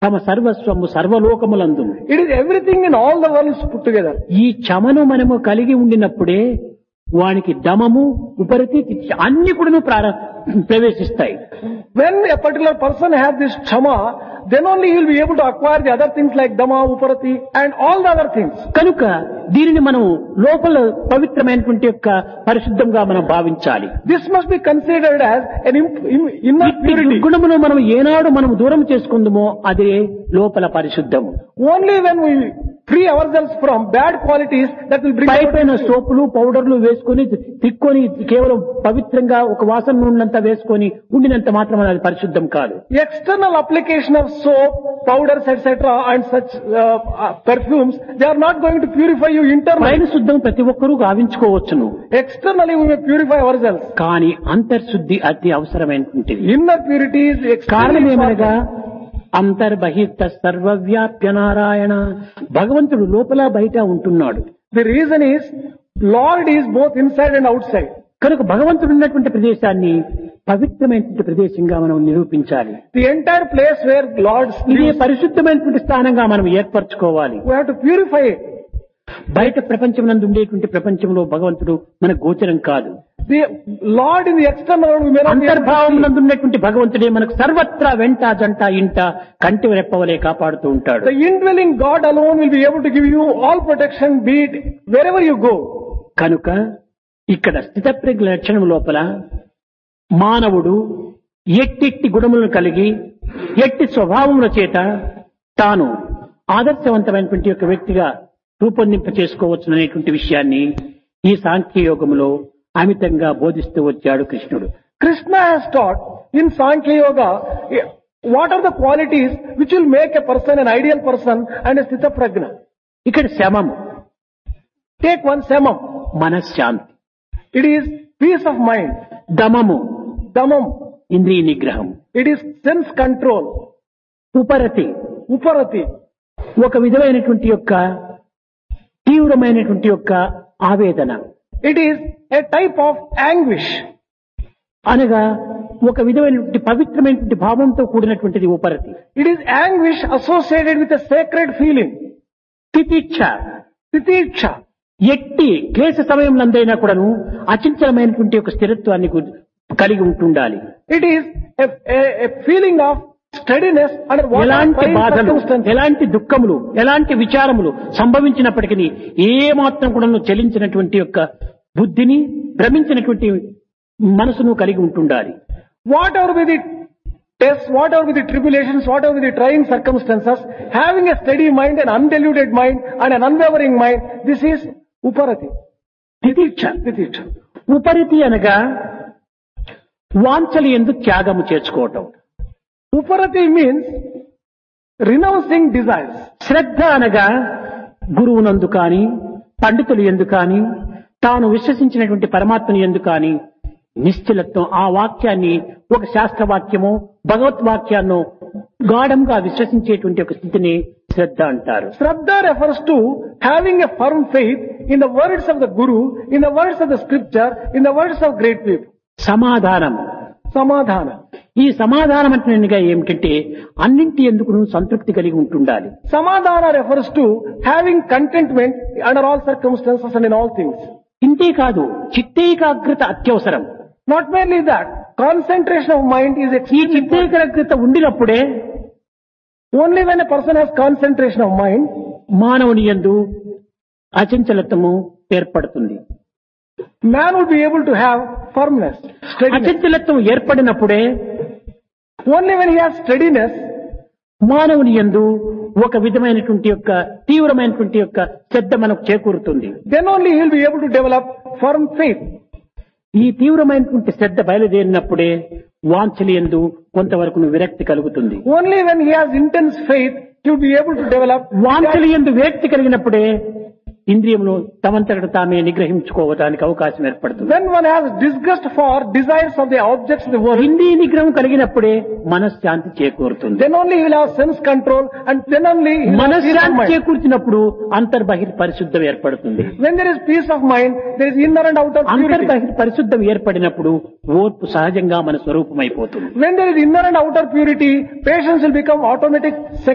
తమ సర్వస్వము సర్వలోకములందు It is everything in all the worlds put together. ఈ చమను మనము కలిగి ఉండినప్పుడే వానికి దమము ఉపరితి అన్ని కూడా ప్రార ప్రవేశిస్తాయి When a particular person has this chama, then only he will be able to acquire the other things like dama, uparati and all the other things. కనుక దీనిని మనం లోపల పవిత్రమైనటువంటి యొక్క పరిశుద్ధంగా మనం భావించాలి This must be considered as an im- im- inner ఇట్టి purity. దుర్గుణమును మనం ఏనాడు మనం దూరం చేసుకుందామో అదే లోపల పరిశుద్ధము Only when we free ourselves from bad qualities that will bring pi about పైన సోపులు పౌడర్లు వేసుకొని తిక్కొని కేవలం పవిత్రంగా ఒక వాసన నూనెంతా వేసుకొని ఉండినంత మాత్రం అది పరిశుద్ధం కాదు external application of soap, powders, etc. and such uh, uh, perfumes. They are not going to purify you internally. పైన శుద్ధం ప్రతి ఒక్కరూ గావించుకోవచ్చును Externally we may purify ourselves. కానీ అంతర్శుద్ధి అతి అవసరమైనటువంటిది Inner purity is కారణం extremely ఏమనగా important. అంతర్బహిర్త సర్వవ్యాప్య నారాయణ భగవంతుడు లోపల బయట ఉంటున్నాడు The reason is Lord is both inside and outside. కనుక భగవంతుడు ఉన్నటువంటి ప్రదేశాన్ని పవిత్రమైనటువంటి ప్రదేశంగా మనం నిరూపించాలి The entire place where Lord ఇదే lives, పరిశుద్ధమైనటువంటి స్థానంగా మనం ఏర్పరచుకోవాలి we have to purify it. బయట ప్రపంచం నందు ఉండేటువంటి ప్రపంచంలో భగవంతుడు మన గోచరం కాదు The Lord in the external world we may not be able to అంతర్భావం see. నందు ఉన్నటువంటి భగవంతుడే మనకు సర్వత్రా వెంట జంట ఇంట కంటి రెప్పవలే కాపాడుతూ ఉంటాడు The indwelling God alone will be able to give you all protection, be it wherever you go. కనుక ఇక్కడ స్థితప్రజ్ఞ లక్షణం లోపల మానవుడు ఎట్టిట్టి గుణములను కలిగి ఎట్టి స్వభావముల చేత తాను ఆదర్శవంతమైనటువంటి ఒక వ్యక్తిగా రూపొందింప చేసుకోవచ్చు అనేటువంటి విషయాన్ని ఈ సాంఖ్యయోగములో అమితంగా బోధిస్తూ వచ్చాడు కృష్ణుడు Krishna has taught in Sankhya Yoga eh, what are the qualities which will make a person an ideal person and a sthita prajna. ఇక్కడ శమము Take one samam. మనశ్శాంతి It is peace of mind. దమము Damam. ఇంద్రియ నిగ్రహం It is sense control. ఉపరతి Uparati. ఒక విధమైనటువంటి యొక్క తీవ్రమైనటువంటి యొక్క ఆవేదన It is a type of anguish. అనగా ఒక విధమైనటువంటి పవిత్రమైనటువంటి భావంతో కూడినటువంటిది ఉపరతి It is anguish associated with a sacred feeling. తితిచ్ఛ Titiksha. ఎట్టి క్లేశ సమయంలో కూడాను అచంచలమైనటువంటి ఒక స్థిరత్వాన్ని గు- కలిగి ఉంటుండాలి It is a, a, a feeling of steadiness under what ఎలాంటి బాధలు circumstances. ఎలాంటి దుఃఖములు ఎలాంటి విచారములు సంభవించినప్పటికీ ఏ మాత్రం కూడా చెలించినటువంటి యొక్క బుద్ధిని భ్రమించినటువంటి మనసును కలిగి ఉంటుండాలి Whatever be the tests, whatever be the tribulations, whatever be the trying circumstances, having a steady mind, an undiluted mind, and an unwavering mind, this is uparati. తితిక్ష Titiksha. ఉపరితి అనగా వాంఛలు ఎందు త్యాగము చేర్చుకోవటం Uparati means renouncing desires. శ్రద్ధ అనగా గురువునందు కాని పండితులు ఎందు కాని తాను విశ్వసించినటువంటి పరమాత్మని ఎందు కాని నిశ్చలత్వం ఆ వాక్యాన్ని ఒక శాస్త్ర వాక్యమో భగవద్వాక్యాన్నో గాఢంగా విశ్వసించేటువంటి ఒక స్థితిని శ్రద్ధ అంటారు Shraddha refers to having a firm faith in the words of the Guru, in the words of the scripture, in the words of great people. సమాధానం Samadhana. ఈ సమాధానం అంటే ఏమిటంటే అన్నింటి ఎందుకు సంతృప్తి కలిగి ఉంటుండాలి Samadhana refers to having contentment under all circumstances and in all things. ఇంతే కాదు చిత్తేకాగ్రత అత్యవసరం Not merely that, concentration of mind is ఈ extremely important. చిత్తేకాగ్రత ఉండినప్పుడే Only when a person has concentration of mind, మానవుని యందు అచంచలత్వము ఏర్పడుతుంది man will be able to have firmness, steadiness. అచంచలత్వం ఏర్పడినప్పుడే Only when he has steadiness, మానవుని యందు ఒక విధమైనటువంటి యొక్క తీవ్రమైనటువంటి యొక్క శ్రద్ధ మనకు చేకూరుతుంది then only he will be able to develop firm faith. ఈ తీవ్రమైనటువంటి శ్రద్ధ బయలుదేరినప్పుడే వాంఛలి ఎందు కొంతవరకు విరక్తి కలుగుతుంది Only when he has intense faith, he will be able to develop వాంఛలి ఎందు విరక్తి కలిగినప్పుడే ఇంద్రియములు తమంతట తామే నిగ్రహించుకోవడానికి అవకాశం ఏర్పడుతుంది When one has disgust for desires of the objects of the world, ఇంద్రియ నిగ్రహం కలిగినప్పుడే మనశ్శాంతి చేకూరుతుంది then only he will have sense control and then only he will have peace of మనశ్శాంతి mind. చేకూర్చినప్పుడు అంతర్బహిర్ పరిశుద్ధం ఏర్పడుతుంది When there is peace of mind, there is inner and outer purity. అంతర్బహిర్ పరిశుద్ధం ఏర్పడినప్పుడు ఓర్పు సహజంగా మన స్వరూపమైపోతుంది When there is inner and outer purity, patience will become automatic